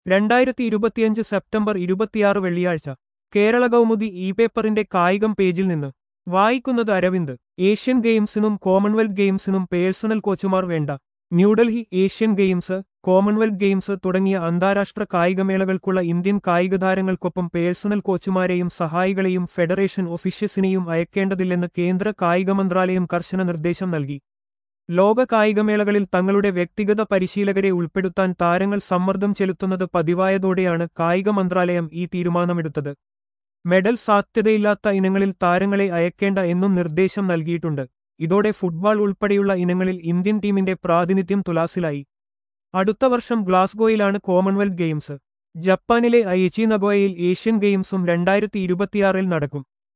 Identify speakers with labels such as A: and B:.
A: രണ്ടായിരത്തി ഇരുപത്തിയഞ്ച് സെപ്റ്റംബർ ഇരുപത്തിയാറ് വെള്ളിയാഴ്ച കേരള കൗമുദി ഇ പേപ്പറിന്റെ കായികം പേജിൽ നിന്ന് വായിക്കുന്നത് അരവിന്ദ് ഏഷ്യൻ ഗെയിംസിനും കോമൺവെൽത്ത് ഗെയിംസിനും പേഴ്സണൽ കോച്ചുമാർ വേണ്ട New Delhi Asian Games Commonwealth Games തുടങ്ങിയ അന്താരാഷ്ട്ര കായികമേളകൾക്കുള്ള ഇന്ത്യൻ കായിക താരങ്ങൾക്കൊപ്പം പേഴ്സണൽ കോച്ചുമാരെയും സഹായികളെയും ഫെഡറേഷൻ ഓഫീഷ്യസിനെയും അയക്കേണ്ടതില്ലെന്ന് കേന്ദ്ര കായിക മന്ത്രാലയം കർശന നിർദ്ദേശം നൽകി ലോക കായികമേളകളിൽ തങ്ങളുടെ വ്യക്തിഗത പരിശീലകരെ ഉൾപ്പെടുത്താൻ താരങ്ങൾ സമ്മർദ്ദം ചെലുത്തുന്നത് പതിവായതോടെയാണ് കായിക മന്ത്രാലയം ഈ തീരുമാനമെടുത്തത് മെഡൽ സാധ്യതയില്ലാത്ത ഇനങ്ങളിൽ താരങ്ങളെ അയക്കേണ്ട എന്നും നിർദ്ദേശം നൽകിയിട്ടുണ്ട് ഇതോടെ ഫുട്ബോൾ ഉൾപ്പെടെയുള്ള ഇനങ്ങളിൽ ഇന്ത്യൻ ടീമിന്റെ പ്രാതിനിധ്യം തുലാസിലായി അടുത്ത വർഷം ഗ്ലാസ്ഗോയിലാണ് കോമൺവെൽത്ത് ഗെയിംസ് ജപ്പാനിലെ ഐച്ചി നഗോയയിൽ ഏഷ്യൻ ഗെയിംസും രണ്ടായിരത്തി ഇരുപത്തിയാറിൽ നടക്കും